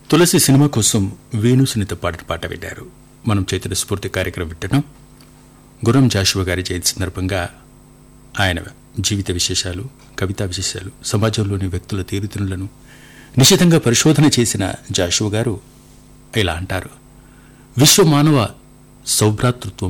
తులసి cinema కోసం వేణు సునీత పాడిన పాట విన్నారు మనం చైతన్య స్ఫూర్తి కార్యక్రమం వింటున్నాం గురం జాషువా గారి జయంతి సందర్భంగా ఆయన జీవిత విశేషాలు కవితా విశేషాలు సమాజంలోని వ్యక్తుల తీరుతెనులను నిశితంగా పరిశోధన చేసిన జాషువా గారు ఇలా అంటారు విశ్వ మానవ సౌభ్రాతృత్వం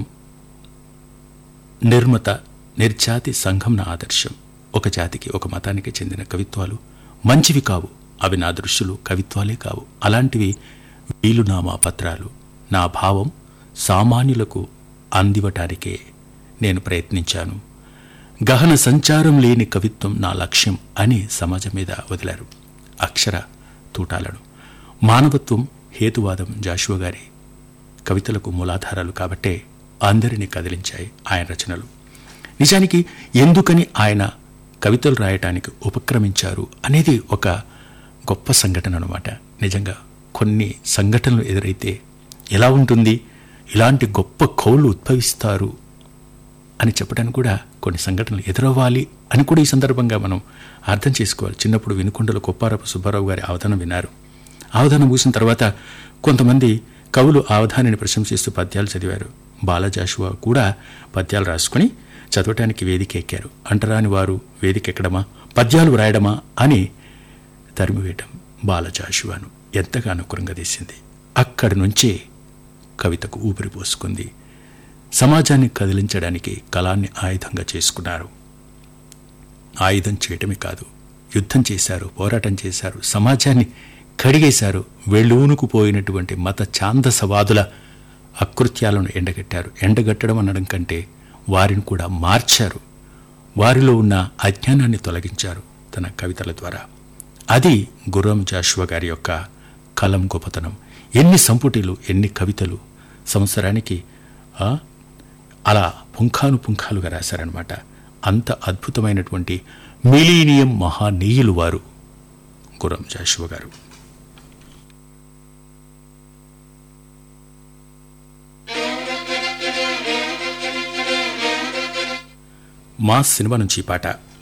నిర్మత నిర్జాతి సంఘం నా ఆదర్శం ఒక జాతికి ఒక మతానికి చెందిన కవిత్వాలు మంచివి కావు అవి నా దృష్టిలో కవిత్వాలే కావు అలాంటివి వీలునామా పత్రాలు నా భావం సామాన్యులకు అందివటానికే నేను ప్రయత్నించాను గహన సంచారం లేని కవిత్వం నా లక్ష్యం అని సమాజం మీద వదిలారు అక్షర తూటాలను మానవత్వం హేతువాదం జాషువా గారి కవితలకు మూలాధారాలు కాబట్టే అందరినీ కదిలించాయి ఆయన రచనలు నిజానికి ఎందుకని ఆయన కవితలు రాయటానికి ఉపక్రమించారు అనేది ఒక గొప్ప సంఘటన అనమాట నిజంగా కొన్ని సంఘటనలు ఎదురైతే ఎలా ఉంటుంది ఇలాంటి గొప్ప కవులు ఉద్భవిస్తారు అని చెప్పడానికి కూడా కొన్ని సంఘటనలు ఎదురవ్వాలి అని కూడా ఈ సందర్భంగా మనం అర్థం చేసుకోవాలి చిన్నప్పుడు వినుకొండలో కొప్పారపు సుబ్బారావు గారి అవధానం విన్నారు అవధానం ముగిసిన తర్వాత కొంతమంది కవులు అవధానిని ప్రశంసిస్తూ పద్యాలు చదివారు బాలజాషువా కూడా పద్యాలు రాసుకుని చదవటానికి వేదిక ఎక్కారు అంటరాని వారు వేదిక ఎక్కడమా పద్యాలు వ్రాయడమా అని తరిమివేయటం బాలజాషువాను ఎంతగానో కృంగదీసింది అక్కడి నుంచే కవితకు ఊపిరి పోసుకుంది సమాజాన్ని కదిలించడానికి కళాన్ని ఆయుధంగా చేసుకున్నారు ఆయుధం చేయటమే కాదు యుద్ధం చేశారు పోరాటం చేశారు సమాజాన్ని కడిగేశారు వెళ్ళూనుకుపోయినటువంటి మత ఛాందసవాదుల అకృత్యాలను ఎండగట్టారు ఎండగట్టడం అనడం కంటే వారిని కూడా మార్చారు వారిలో ఉన్న అజ్ఞానాన్ని తొలగించారు తన కవితల ద్వారా అది గుర్రం జాషువా గారి యొక్క కలం గొప్పతనం ఎన్ని సంపుటిలు ఎన్ని కవితలు సంవత్సరానికి ఆ, అలా పుంఖాను పుంఖాలుగా రాశారనమాట అంత అద్భుతమైనటువంటి మిలీనియం మహానీయులు వారు గుర్రం జాషువా గారు మా సినిమా నుంచి ఈ పాట